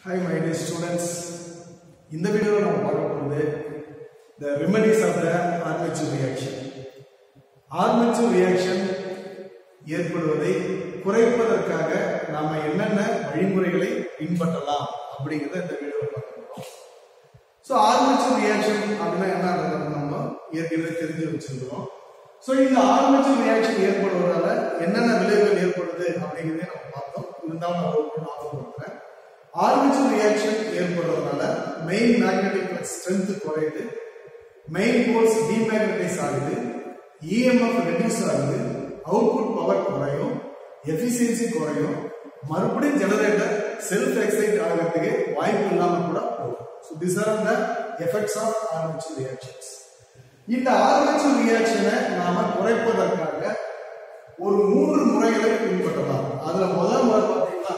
Hi my dear students இந்த வீடியோவில் நம்ம பார்க்க போகிறது the remedies of the armature reaction armature reaction ஏற்படுவதை குறைப்பதற்காக நாம என்னென்ன வழிமுறைகளை பின்பற்றலாம் அப்படிங்கிறத இந்த வீடியோவில் பார்க்க போறோம் ஸோ ஆர்மேச்சர் ரியாக்ஷன் அப்படின்னா என்ன நம்ம ஏற்கனவே தெரிஞ்சு வச்சிருக்கிறோம் ஸோ இந்த ஆர்மேச்சர் ரியாக்ஷன் ஏற்படுவதால என்னென்ன விளைவுகள் ஏற்படுது அப்படிங்கிறதே நம்ம பார்த்தோம் இருந்தாலும் நான் ஒரு ஞாபகப்படுத்துறேன் ஆர்மேச்சர் ரியாக்ஷன் ஏற்படுறதுனால மெயின் மேக்னெட்டிக் ஃப்ளக்ஸ் ஸ்ட்ரென்த் குறையுது மெயின் போல்ஸ் டிமேக்னடைஸ் ஆகுது இஎம்எஃப் ரெடியூஸ் ஆகுது அவுட்புட் பவர் குறையும் எஃபிசியன்சி குறையும் மறுபடியும் ஜெனரேட்டர் செல்ஃப் எக்ஸைட் ஆகிறதுக்கு வாய்ப்பு இல்லாம கூட போகும் so this are the effects of armature reactions இந்த ஆர்மேச்சர் ரியாக்ஷனை நாம குறைப்பதற்காக ஒரு மூன்று முறைகளை பின்பற்றலாம் அதுல முதல் முறை பார்த்தீங்கன்னா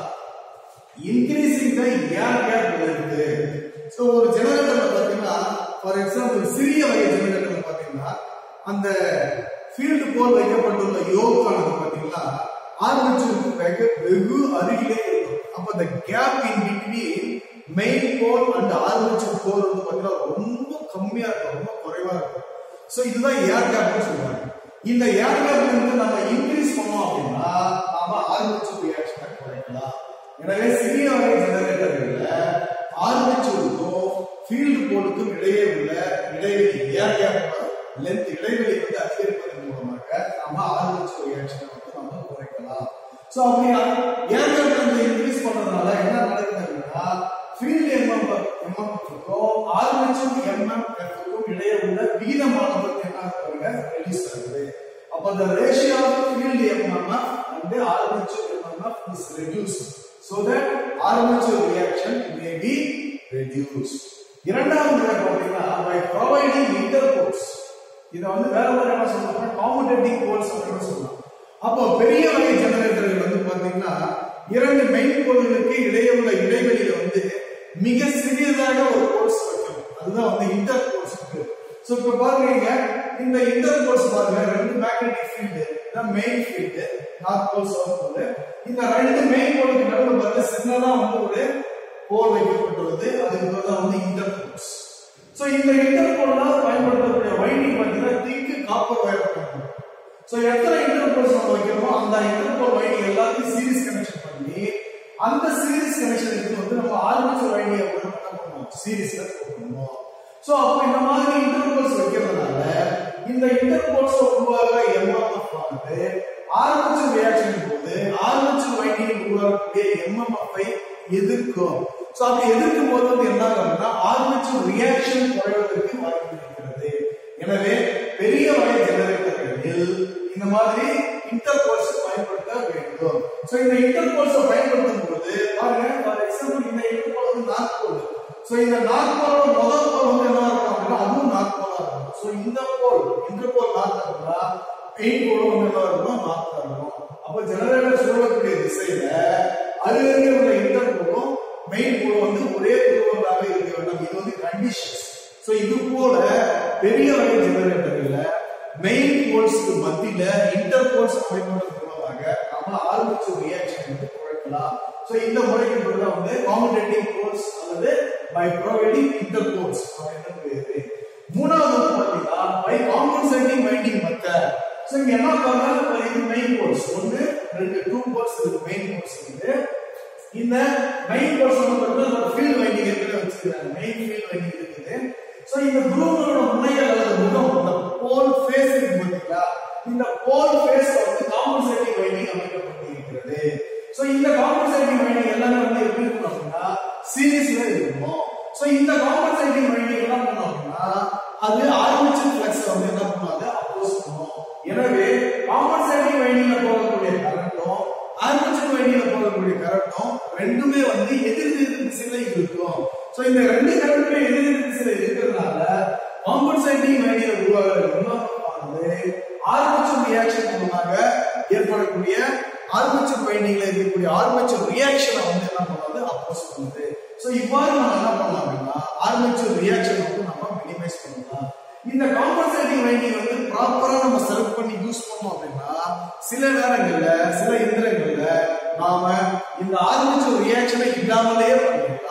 இன்க்ரீசிங் த ஏர் கேப் இருக்கு ஸோ ஒரு ஜெனரேட்டர்ல பார்த்தீங்கன்னா ஃபார் எக்ஸாம்பிள் சிறிய வகை ஜெனரேட்டர்ல பார்த்தீங்கன்னா அந்த ஃபீல்டு போல் வைக்கப்பட்டுள்ள யோகானது பார்த்தீங்கன்னா ஆர்மேச்சருக்கு வெகு வெகு அருகிலே இருக்கும் அப்ப அந்த gap in between main pole and armature pole வந்து பார்த்தீங்கன்னா ரொம்ப கம்மியா இருக்கும் ரொம்ப குறைவா இருக்கும் ஸோ இதுதான் ஏர் கேப்னு சொல்றாங்க இந்த ஏர் கேப் வந்து நம்ம இன்க்ரீஸ் பண்ணோம் அப்படின்னா நாம ஆர்மேச்சர் ரியாக்ஷனை குறைக்கலாம் எனவே சிறிய வகை ஜெனரேட்டர்கள்ல ஆர்மேச்சருக்கும் ஃபீல்டு போலுக்கும் இடையே உள்ள இடைவெளி ஏர் கேப் லென்த் இடைவெளி வந்து அதிகரிப்பதன் மூலமாக நம்ம ஆர்மேச்சர் ரியாக்ஷனை வந்து நம்ம குறைக்கலாம் சோ அப்படி ஏர் கேப் வந்து இன்க்ரீஸ் பண்றதுனால என்ன நடக்குது அப்படின்னா ஃபீல்டு எம்எம் எம்எம்க்கும் ஆர்மேச்சர் எம்எம்க்கும் இடையே உள்ள விகிதமானது என்ன ஆகுதுங்க ரெடியூஸ் ஆகுது அப்ப the ratio of field mmf and armature mmf is reduced so that armature reaction may be reduced இரண்டாவது முறை பாத்தீங்கன்னா by providing interpoles இத வந்து வேற ஒரு என்ன சொல்றாங்க commutating poles அப்படின்னு சொல்லலாம் அப்போ பெரிய வகை ஜெனரேட்டர்கள் வந்து பாத்தீங்கன்னா இரண்டு மெயின் போல்களுக்கு இடையே உள்ள இடைவெளியில வந்து மிக சிறியதாக ஒரு போல்ஸ் வைக்கணும் அதுதான் வந்து இன்டர் போல்ஸ் சோ இப்ப பாருங்க இந்த இன்டர் போல்ஸ் பாருங்க ரெண்டு மேக்னெட்டிக் ஃபீல்டு இதான் main field north pole south pole இந்த ரெண்டு மெயின் போலுக்கு நடுவில் பாருங்க சின்னதா வந்து ஒரு போல் வைக்கப்பட்டுள்ளது அதுக்கு பேர் தான் வந்து இன்டர் போல்ஸ் சோ இந்த இன்டர் போல்லாம் பயன்படுத்தக்கூடிய வைண்டிங் பார்த்தீங்கன்னா திங்க் காப்பர் வயர் பயன்படுத்தும் சோ எத்தனை இன்டர் போல்ஸ் நம்ம வைக்கிறோமோ அந்த இன்டர் போல் வைண்டிங் எல்லாத்தையும் சீரிஸ் கனெக்ஷன் பண்ணி அந்த சீரிஸ் கனெக்ஷனுக்கு வந்து நம்ம ஆர்மேச்சர் வைண்டிங்கை கூட என்ன பண்ணுவோம் சீரிஸ்ல போடணும் சோ அப்ப இந்த மாதிரி இன்டர்போல்ஸ் வைக்கிறதுனால இந்த இன்டர்போல்ஸ் உருவாகிற எம்எம்எஃப் ஆனது ஆர்மேச்சர் ரியாக்ஷன் போது ஆர்மேச்சர் வைண்டிங் உருவாகக்கூடிய எம்எம்எஃப் ஐ எதிர்க்கும் சோ அப்படி எதிர்க்கும் போது வந்து என்ன ஆகும்னா ஆர்மேச்சர் ரியாக்ஷன் குறைவதற்கு வாய்ப்பு இருக்கிறது எனவே பெரிய வகை ஜெனரேட்டர்களில் இந்த மாதிரி இன்டர்போல்ஸ் பயன்படுத்த வேண்டும் சோ இந்த இன்டர்போல்ஸ் பயன்படுத்தும் போது பாருங்க ஃபார் எக்ஸாம்பிள் இந்த இன்டர்போல் வந்து நார்த் போல் சோ இந்த நார்த் போலோட முதல் போல் வந்து என்ன இருக்கும் அப்படின்னா அதுவும் நார்த் போலா இருக்கும் சோ இந்த போல் இன்டர்போல் நார்த் இருந்தா மெயின் போலும் வந்து என்ன இருக்கும் நார்த்தா இருக்கும் அப்ப ஜெனரேட்டர் சுழலக்கூடிய திசையில அருகருகே உள்ள இன்டர்போலும் மெயின் போலும் வந்து ஒரே துருவங்களாக இருக்க வேண்டும் இது வந்து கண்டிஷன்ஸ் சோ இது போல பெரிய வகை ஜெனரேட்டர்ல மெயின் போல்ஸ்க்கு மத்தியில இன்டர் போல்ஸ் அமைப்பதன் மூலமாக நம்ம ஆர்மேச்சர் ரியாக்ஷன் வந்து குறைக்கலாம் சோ இந்த முறைக்கு பேர் தான் வந்து காம்படேட்டிவ் போல்ஸ் அல்லது பை ப்ரொவைடிங் இன்டர் போல்ஸ் அப்படின்னு பேரு மூணாவது வந்து பாத்தீங்கன்னா by compensating winding method so இங்க என்ன பாருங்க இது மெயின் போல்ஸ் ஒன்னு ரெண்டு டூ போல்ஸ் இருக்கு மெயின் போல்ஸ் இருக்கு இந்த மெயின் போல்ஸ் வந்து பாத்தீங்கன்னா ஃபீல்ட் வைண்டிங் இருக்குது வச்சிருக்காங்க மெயின் ஃபீல்ட் வைண்டிங் இருக்குது சோ இந்த குரூப்களோட முனைகள் அல்லது முகம் இந்த போல் ஃபேஸ் இருக்கு பாத்தீங்களா இந்த போல் ஃபேஸ் வந்து காம்பன்சேட்டிங் வைண்டிங் அமைக்கப்பட்டிருக்கிறது சோ இந்த காம்பன்சேட்டிங் வைண்டிங் எல்லாமே வந்து எப்படி இருக்கும் அப்படின்னா சீரிஸ்ல இருக்கும் சோ இந்த காம்பன்சேட்டிங் வைண்டிங் என்ன பண்ணும் அப்படின்னா அது ஆர்மேச்சர் ஃப்ளக்ஸ் வந்து என்ன பண்ணுவாங்க அப்போஸ் பண்ணும் எனவே காம்பன்சேட்டிங் வைண்டிங்ல போகக்கூடிய கரண்ட்டும் ஆர்மேச்சர் வைண்டிங்ல போகக்கூடிய கரண்ட்டும் ரெண்டுமே வந்து எதிர் திசையில இருக்கும் சோ இந்த ரெண்டு கரண்ட்டுமே எதிர் திசையில இருக்கிறதுனால காம்பன்சேட்டிங் வைண்டிங்ல உருவாகிற மின்னோட்டமானது ஆர்மேச்சர் ரியாக்ஷன் மூலமாக ஏற்படக்கூடிய ஆர்மேச்சர் வைண்டிங்ல இருக்கக்கூடிய ஆர்மேச்சர் ரியாக்ஷனை வந்து என்ன பண்ணுவது அப்போஸ் பண்ணுது சோ இவ்வாறு நம்ம என்ன பண்ணலாம் அப்படின்னா ஆர்மேச்சர் ரியாக்ஷன் வந்து நம்ம மினிமைஸ் பண்ணலாம் இந்த காம்பன்சேட்டிங் வைண்டிங் வந்து ப்ராப்பரா நம்ம செலக்ட் பண்ணி யூஸ் பண்ணோம் அப்படின்னா சில நேரங்கள்ல சில இயந்திரங்கள்ல நாம இந்த ஆர்மேச்சர் ரியாக்ஷனை இல்லாமலே பண்ணிடலாம்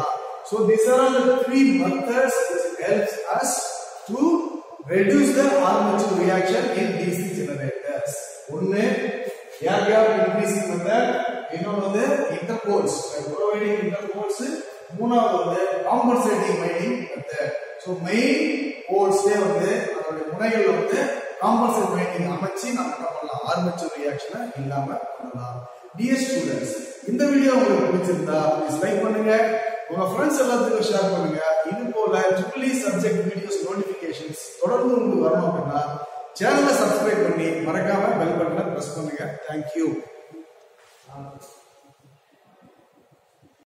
So these are the three methods which helps us to reduce the armature reaction in DC generators. ஒன்னு air gap increasing method இன்னொன்று வந்து interpoles providing interpoles மூணாவது வந்து compensating winding method. So main போல்ஸ்லயே வந்து அதனுடைய முனைகள்ல வந்து காம்பன்சேட் வைண்டிங் அமைச்சு நம்ம என்ன பண்ணலாம் ஆர்மேச்சர் ரியாக்ஷனை இல்லாம பண்ணலாம் டிஎஸ் ஸ்டூடெண்ட்ஸ் இந்த வீடியோ உங்களுக்கு பிடிச்சிருந்தா ப்ளீஸ் லைக் பண்ணுங்க உங்க ஃப்ரெண்ட்ஸ் எல்லாத்துக்கும் ஷேர் பண்ணுங்க இது போல ட்ரிபிள் சப்ஜெக்ட் வீடியோஸ் நோட்டிபிகேஷன்ஸ் தொடர்ந்து உங்களுக்கு வரணும் அப்படின்னா சேனலை சப்ஸ்கிரைப் பண்ணி மறக்காம பெல் பட்டனை பிரஸ் பண்ணுங்க தேங்க்யூ